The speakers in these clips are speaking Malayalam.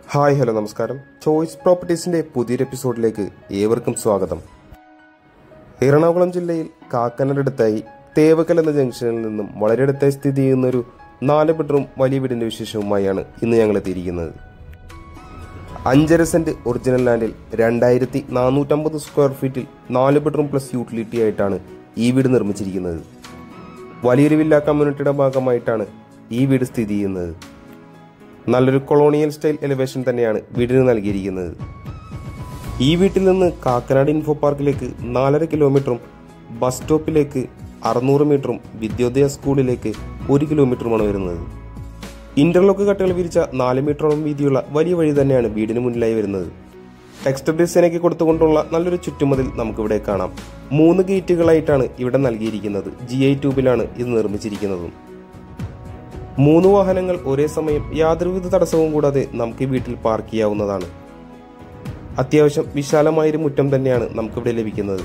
ഹായ് ഹലോ നമസ്കാരം ചോയ്സ് പ്രോപ്പർട്ടീസിന്റെ പുതിയൊരു എപ്പിസോഡിലേക്ക് ഏവർക്കും സ്വാഗതം എറണാകുളം ജില്ലയിൽ കാക്കനടുത്തായി തേവക്കൽ എന്ന ജംഗ്ഷനിൽ നിന്നും വളരെ അടുത്തായി സ്ഥിതി ചെയ്യുന്ന ഒരു നാല് ബെഡ്റൂം വലിയ വീടിന്റെ വിശേഷവുമായാണ് ഇന്ന് ഞങ്ങൾ എത്തിയിരിക്കുന്നത് അഞ്ചര സെന്റ് ഒറിജിനൽ ലാൻഡിൽ രണ്ടായിരത്തി നാനൂറ്റമ്പത് സ്ക്വയർ ഫീറ്റിൽ നാല് ബെഡ്റൂം പ്ലസ് യൂട്ടിലിറ്റി ആയിട്ടാണ് ഈ വീട് നിർമ്മിച്ചിരിക്കുന്നത് വലിയൊരു വില്ല കമ്മ്യൂണിറ്റിയുടെ ഭാഗമായിട്ടാണ് ഈ വീട് സ്ഥിതി ചെയ്യുന്നത് നല്ലൊരു കൊളോണിയൽ സ്റ്റൈൽ എലിവേഷൻ തന്നെയാണ് വീടിന് നൽകിയിരിക്കുന്നത് ഈ വീട്ടിൽ നിന്ന് കാക്കനാട് ഇൻഫോ പാർക്കിലേക്ക് നാലര കിലോമീറ്ററും ബസ് സ്റ്റോപ്പിലേക്ക് അറുന്നൂറ് മീറ്ററും വിദ്യോദയ സ്കൂളിലേക്ക് ഒരു കിലോമീറ്ററുമാണ് വരുന്നത് ഇന്റർലോക്ക് കട്ടകൾ വിരിച്ച നാല് മീറ്ററോളം വീതിയുള്ള വലിയ വഴി തന്നെയാണ് വീടിന് മുന്നിലായി വരുന്നത് ടെക്സ്റ്റർ ഡിസൈനൊക്കെ കൊടുത്തുകൊണ്ടുള്ള നല്ലൊരു ചുറ്റുമതിൽ നമുക്കിവിടെ കാണാം മൂന്ന് ഗേറ്റുകളായിട്ടാണ് ഇവിടെ നൽകിയിരിക്കുന്നത് ജി ഐ ട്യൂബിലാണ് ഇത് നിർമ്മിച്ചിരിക്കുന്നതും മൂന്ന് വാഹനങ്ങൾ ഒരേ സമയം യാതൊരുവിധ തടസ്സവും കൂടാതെ നമുക്ക് ഈ വീട്ടിൽ പാർക്ക് ചെയ്യാവുന്നതാണ് അത്യാവശ്യം വിശാലമായൊരു മുറ്റം തന്നെയാണ് നമുക്കിവിടെ ലഭിക്കുന്നത്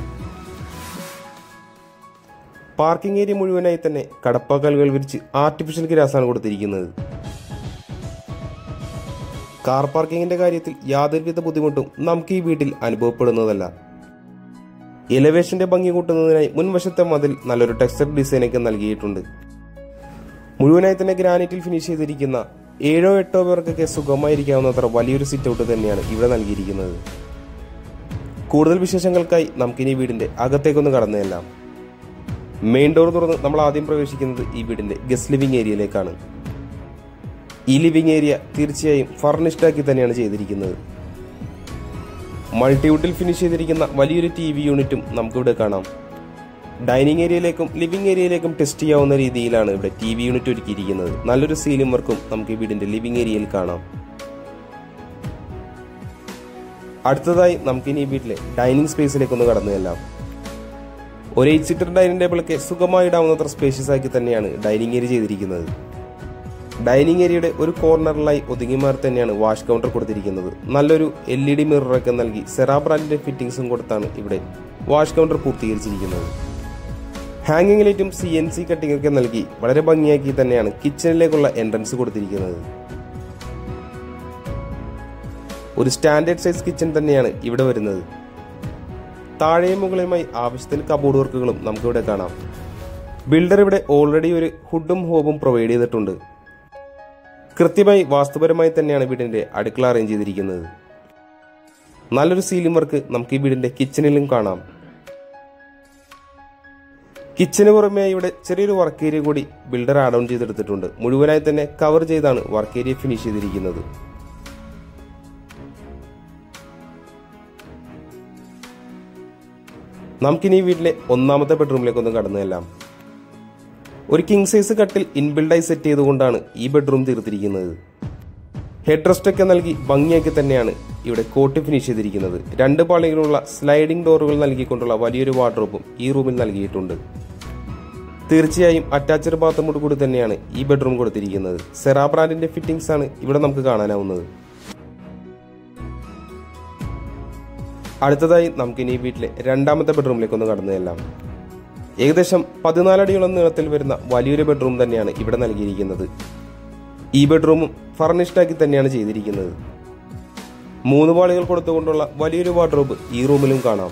പാർക്കിംഗ് ഏരിയ മുഴുവനായി തന്നെ കടപ്പാക്കലുകൾ വിരിച്ച് ആർട്ടിഫിഷ്യൽ ഗ്രാസാണ് കൊടുത്തിരിക്കുന്നത് കാർ പാർക്കിങ്ങിന്റെ കാര്യത്തിൽ യാതൊരുവിധ ബുദ്ധിമുട്ടും നമുക്ക് ഈ വീട്ടിൽ അനുഭവപ്പെടുന്നതല്ല എലവേഷന്റെ ഭംഗി കൂട്ടുന്നതിനായി മുൻവശത്തെ മതിൽ നല്ലൊരു ടെക്സ്ചർ ഡിസൈനൊക്കെ നൽകിയിട്ടുണ്ട് മുഴുവനായി തന്നെ ഗ്രാനൈറ്റിൽ ഫിനിഷ് ചെയ്തിരിക്കുന്ന ഏഴോ എട്ടോ പേർക്കൊക്കെ സുഖമായിരിക്കാവുന്നത്ര വലിയൊരു സിറ്റ് ഔട്ട് തന്നെയാണ് ഇവിടെ നൽകിയിരിക്കുന്നത് കൂടുതൽ വിശേഷങ്ങൾക്കായി നമുക്കിനി വീടിന്റെ അകത്തേക്കൊന്ന് കടന്നതെല്ലാം മെയിൻ ഡോർ തുറന്ന് നമ്മൾ ആദ്യം പ്രവേശിക്കുന്നത് ഈ വീടിന്റെ ഗസ്റ്റ് ലിവിംഗ് ഏരിയയിലേക്കാണ് ഈ ലിവിംഗ് ഏരിയ തീർച്ചയായും ഫർണിഷ്ഡ് ആക്കി തന്നെയാണ് ചെയ്തിരിക്കുന്നത് മൾട്ടിവുഡിൽ ഫിനിഷ് ചെയ്തിരിക്കുന്ന വലിയൊരു ടി വി യൂണിറ്റും നമുക്കിവിടെ കാണാം ഡൈനിങ് ഏരിയയിലേക്കും ലിവിംഗ് ഏരിയയിലേക്കും ടെസ്റ്റ് ചെയ്യാവുന്ന രീതിയിലാണ് ഇവിടെ ടി വി യൂണിറ്റ് ഒരുക്കിയിരിക്കുന്നത് നല്ലൊരു സീലിംഗ് വർക്കും നമുക്ക് ഈ വീടിന്റെ ലിവിംഗ് ഏരിയയിൽ കാണാം അടുത്തതായി നമുക്കിനി ഈ വീട്ടിലെ ഡൈനിങ് സ്പേസിലേക്ക് ഒന്ന് കടന്നു ചെല്ലാം ഒരു എയ്റ്റ് സീറ്റർ ഡൈനിങ് ടേബിളൊക്കെ സുഖമായി ഇടാവുന്നത്ര സ്പേഷ്യസ് ആക്കി തന്നെയാണ് ഡൈനിങ് ഏരിയ ചെയ്തിരിക്കുന്നത് ഡൈനിങ് ഏരിയയുടെ ഒരു കോർണറിലായി ഒതുങ്ങിമാറി തന്നെയാണ് വാഷ് കൗണ്ടർ കൊടുത്തിരിക്കുന്നത് നല്ലൊരു എൽ ഇ ഡി മിററൊക്കെ നൽകി സെറാ ബ്രാൻഡിന്റെ ഫിറ്റിംഗ്സും കൊടുത്താണ് ഇവിടെ വാഷ് കൗണ്ടർ പൂർത്തീകരിച്ചിരിക്കുന്നത് ഹാങ്ങിങ് ലൈറ്റും സി എൻ സി കട്ടിംഗ് ഒക്കെ നൽകി വളരെ ഭംഗിയാക്കി തന്നെയാണ് കിച്ചണിലേക്കുള്ള എൻട്രൻസ് കൊടുത്തിരിക്കുന്നത് ഒരു സ്റ്റാൻഡേർഡ് സൈസ് കിച്ചൺ തന്നെയാണ് ഇവിടെ വരുന്നത് താഴെയും മുകളിലുമായി ആവശ്യത്തിന് കബോർഡ് വർക്കുകളും നമുക്കിവിടെ കാണാം ബിൽഡർ ഇവിടെ ഓൾറെഡി ഒരു ഹുഡും ഹോബും പ്രൊവൈഡ് ചെയ്തിട്ടുണ്ട് കൃത്യമായി വാസ്തുപരമായി തന്നെയാണ് വീടിന്റെ അടുക്കള അറേഞ്ച് ചെയ്തിരിക്കുന്നത് നല്ലൊരു സീലിംഗ് വർക്ക് നമുക്ക് ഈ വീടിന്റെ കിച്ചണിലും കാണാം കിച്ചന് പുറമെ ഇവിടെ ചെറിയൊരു വർക്ക് ഏരിയ കൂടി ബിൽഡർ ആഡ് ഓൺ ചെയ്തെടുത്തിട്ടുണ്ട് മുഴുവനായി തന്നെ കവർ ചെയ്താണ് വർക്ക് ഏരിയ ഫിനിഷ് ചെയ്തിരിക്കുന്നത് നമുക്കിനി ഈ വീട്ടിലെ ഒന്നാമത്തെ ബെഡ്റൂമിലേക്ക് ഒന്ന് കടന്നു ചെല്ലാം ഒരു കിങ് സൈസ് കട്ടിൽ ഇൻബിൽഡായി സെറ്റ് ചെയ്തുകൊണ്ടാണ് ഈ ബെഡ്റൂം തീർത്തിരിക്കുന്നത് ഹെഡ് റെസ്റ്റ് ഒക്കെ നൽകി ഭംഗിയാക്കി തന്നെയാണ് ഇവിടെ കോട്ട് ഫിനിഷ് ചെയ്തിരിക്കുന്നത് രണ്ട് പാളികളുള്ള സ്ലൈഡിംഗ് ഡോറുകൾ നൽകിക്കൊണ്ടുള്ള വലിയൊരു വാർഡ്രോബും ഈ റൂമിൽ നൽകിയിട്ടുണ്ട് തീർച്ചയായും അറ്റാച്ച്ഡ് ബാത്റൂമോട് കൂടി തന്നെയാണ് ഈ ബെഡ്റൂം കൊടുത്തിരിക്കുന്നത് സെറാ ബ്രാൻഡിന്റെ ഫിറ്റിംഗ്സ് ആണ് ഇവിടെ നമുക്ക് കാണാനാവുന്നത് അടുത്തതായി നമുക്കിനി ഈ വീട്ടിലെ രണ്ടാമത്തെ ബെഡ്റൂമിലേക്ക് ഒന്ന് കടന്നു ചെല്ലാം ഏകദേശം പതിനാലടിയോളം നീളത്തിൽ വരുന്ന വലിയൊരു ബെഡ്റൂം തന്നെയാണ് ഇവിടെ നൽകിയിരിക്കുന്നത് ഈ ബെഡ്റൂമും ഫർണിഷ്ഡ് ആക്കി തന്നെയാണ് ചെയ്തിരിക്കുന്നത് മൂന്ന് പാളികൾ കൊടുത്തുകൊണ്ടുള്ള വലിയൊരു വാർഡ്രോബ് ഈ റൂമിലും കാണാം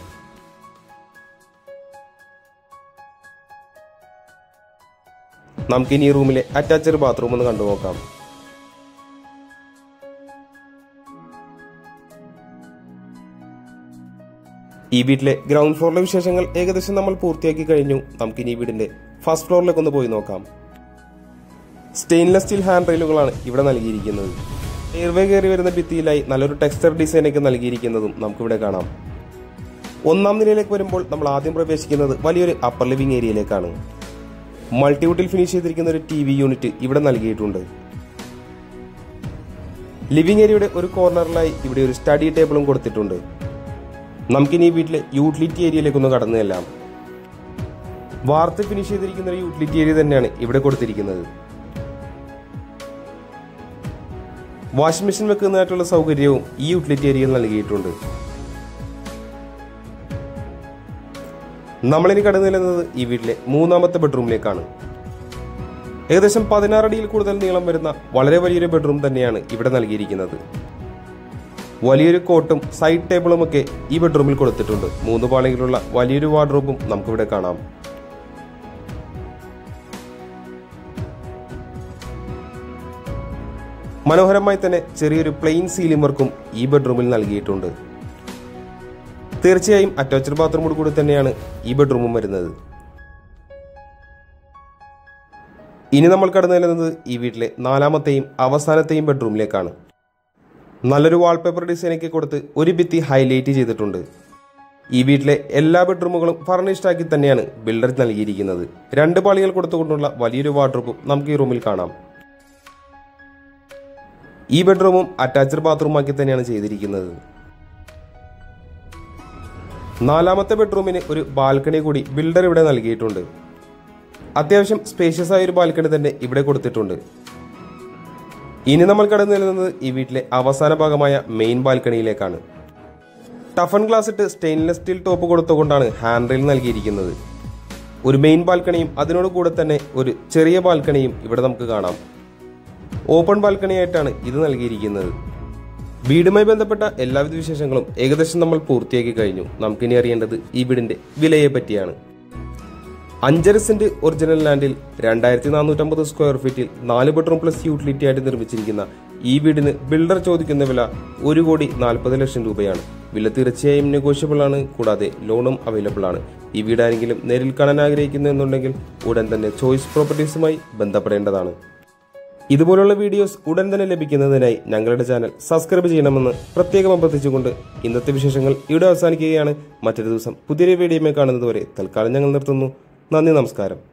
നമുക്കിനി ഈ റൂമിലെ അറ്റാച്ച്ഡ് ബാത്റൂം ഒന്ന് കണ്ടു നോക്കാം ഈ വീട്ടിലെ ഗ്രൗണ്ട് ഫ്ലോറിലെ വിശേഷങ്ങൾ ഏകദേശം നമ്മൾ പൂർത്തിയാക്കി കഴിഞ്ഞു നമുക്കിനി ഈ വീടിന്റെ ഫസ്റ്റ് ഫ്ലോറിലേക്ക് ഒന്ന് പോയി നോക്കാം സ്റ്റെയിൻലെസ് സ്റ്റീൽ ഹാൻഡ് റെയിലുകളാണ് ഇവിടെ നൽകിയിരിക്കുന്നത് എയർവേ കയറി വരുന്ന ഭിത്തിയിലായി നല്ലൊരു ടെക്സ്ചർ ഡിസൈനൊക്കെ നൽകിയിരിക്കുന്നതും നമുക്കിവിടെ കാണാം ഒന്നാം നിലയിലേക്ക് വരുമ്പോൾ നമ്മൾ ആദ്യം പ്രവേശിക്കുന്നത് വലിയൊരു അപ്പർ ലിവിംഗ് ഏരിയയിലേക്കാണ് മൾട്ടിവുഡിൽ ഫിനിഷ് ചെയ്തിരിക്കുന്ന ഒരു ടി വി യൂണിറ്റ് ഇവിടെ നൽകിയിട്ടുണ്ട് ലിവിംഗ് ഏരിയയുടെ ഒരു കോർണറിലായി ഇവിടെ ഒരു സ്റ്റഡി ടേബിളും കൊടുത്തിട്ടുണ്ട് നമുക്കിനി ഈ വീട്ടിലെ യൂട്ടിലിറ്റി ഏരിയയിലേക്ക് ഒന്ന് കടന്നു ചെല്ലാം വാർത്ത് ഫിനിഷ് ചെയ്തിരിക്കുന്ന ഒരു യൂട്ടിലിറ്റി ഏരിയ തന്നെയാണ് ഇവിടെ കൊടുത്തിരിക്കുന്നത് വാഷിംഗ് മെഷീൻ വെക്കുന്നതായിട്ടുള്ള സൗകര്യവും ഈ യൂട്ടിലിറ്റി ഏരിയയിൽ നൽകിയിട്ടുണ്ട് നമ്മളിനി കടന്നു ചെല്ലുന്നത് ഈ വീട്ടിലെ മൂന്നാമത്തെ ബെഡ്റൂമിലേക്കാണ് ഏകദേശം പതിനാറ് അടിയിൽ കൂടുതൽ നീളം വരുന്ന വളരെ വലിയൊരു ബെഡ്റൂം തന്നെയാണ് ഇവിടെ നൽകിയിരിക്കുന്നത് വലിയൊരു കോട്ടും സൈഡ് ടേബിളും ഒക്കെ ഈ ബെഡ്റൂമിൽ കൊടുത്തിട്ടുണ്ട് മൂന്ന് പാളികളുള്ള വലിയൊരു വാർഡ്രോബും നമുക്കിവിടെ കാണാം മനോഹരമായി തന്നെ ചെറിയൊരു പ്ലെയിൻ സീലിംഗ് വർക്കും ഈ ബെഡ്റൂമിൽ നൽകിയിട്ടുണ്ട് തീർച്ചയായും അറ്റാച്ച്ഡ് ബാത്റൂമോട് കൂടി തന്നെയാണ് ഈ ബെഡ്റൂമും വരുന്നത് ഇനി നമ്മൾ കടന്നു ചെല്ലുന്നത് ഈ വീട്ടിലെ നാലാമത്തെയും അവസാനത്തെയും ബെഡ്റൂമിലേക്കാണ് നല്ലൊരു വാൾപേപ്പർ ഡിസൈനൊക്കെ കൊടുത്ത് ഒരു ഭിത്തി ഹൈലൈറ്റ് ചെയ്തിട്ടുണ്ട് ഈ വീട്ടിലെ എല്ലാ ബെഡ്റൂമുകളും ഫർണിഷ്ഡ് ആക്കി തന്നെയാണ് ബിൽഡർ നൽകിയിരിക്കുന്നത് രണ്ട് പാളികൾ കൊടുത്തുകൊണ്ടുള്ള വലിയൊരു വാർഡ്രോബും നമുക്ക് ഈ റൂമിൽ കാണാം ഈ ബെഡ്റൂമും അറ്റാച്ച്ഡ് ബാത്റൂമാക്കി തന്നെയാണ് ചെയ്തിരിക്കുന്നത് നാലാമത്തെ ബെഡ്റൂമിന് ഒരു ബാൽക്കണി കൂടി ബിൽഡർ ഇവിടെ നൽകിയിട്ടുണ്ട് അത്യാവശ്യം സ്പേഷ്യസ് ആയ ഒരു ബാൽക്കണി തന്നെ ഇവിടെ കൊടുത്തിട്ടുണ്ട് ഇനി നമ്മൾ കടന്നു ചെല്ലുന്നത് ഈ വീട്ടിലെ അവസാന ഭാഗമായ മെയിൻ ബാൽക്കണിയിലേക്കാണ് ടഫൺ ഗ്ലാസ് ഇട്ട് സ്റ്റെയിൻലെസ് സ്റ്റീൽ ടോപ്പ് കൊടുത്തുകൊണ്ടാണ് ഹാൻഡ് റെയിൽ നൽകിയിരിക്കുന്നത് ഒരു മെയിൻ ബാൽക്കണിയും അതിനോട് കൂടെ തന്നെ ഒരു ചെറിയ ബാൽക്കണിയും ഇവിടെ നമുക്ക് കാണാം ഓപ്പൺ ബാൽക്കണിയായിട്ടാണ് ഇത് നൽകിയിരിക്കുന്നത് വീടുമായി ബന്ധപ്പെട്ട എല്ലാവിധ വിശേഷങ്ങളും ഏകദേശം നമ്മൾ പൂർത്തിയാക്കി കഴിഞ്ഞു നമുക്കിനി അറിയേണ്ടത് ഈ വീടിന്റെ വിലയെ പറ്റിയാണ് അഞ്ചര സെന്റ് ഒറിജിനൽ ലാൻഡിൽ രണ്ടായിരത്തി നാനൂറ്റമ്പത് സ്ക്വയർ ഫീറ്റിൽ നാല് ബെഡ്റൂം പ്ലസ് യൂട്ടിലിറ്റി ആയിട്ട് നിർമ്മിച്ചിരിക്കുന്ന ഈ വീടിന് ബിൽഡർ ചോദിക്കുന്ന വില ഒരു കോടി നാൽപ്പത് ലക്ഷം രൂപയാണ് വില തീർച്ചയായും നെഗോഷ്യബിൾ ആണ് കൂടാതെ ലോണും അവൈലബിൾ ആണ് ഈ വീട് ആരെങ്കിലും നേരിൽ കാണാൻ ആഗ്രഹിക്കുന്നു എന്നുണ്ടെങ്കിൽ ഉടൻ തന്നെ ചോയ്സ് പ്രോപ്പർട്ടീസുമായി ബന്ധപ്പെടേണ്ടതാണ് ഇതുപോലുള്ള വീഡിയോസ് ഉടൻ തന്നെ ലഭിക്കുന്നതിനായി ഞങ്ങളുടെ ചാനൽ സബ്സ്ക്രൈബ് ചെയ്യണമെന്ന് പ്രത്യേകം അഭ്യർത്ഥിച്ചുകൊണ്ട് ഇന്നത്തെ വിശേഷങ്ങൾ ഇവിടെ അവസാനിക്കുകയാണ് മറ്റൊരു ദിവസം പുതിയൊരു വീഡിയോയുമായി കാണുന്നതുവരെ തൽക്കാലം ഞങ്ങൾ നിർത്തുന്നു നന്ദി നമസ്കാരം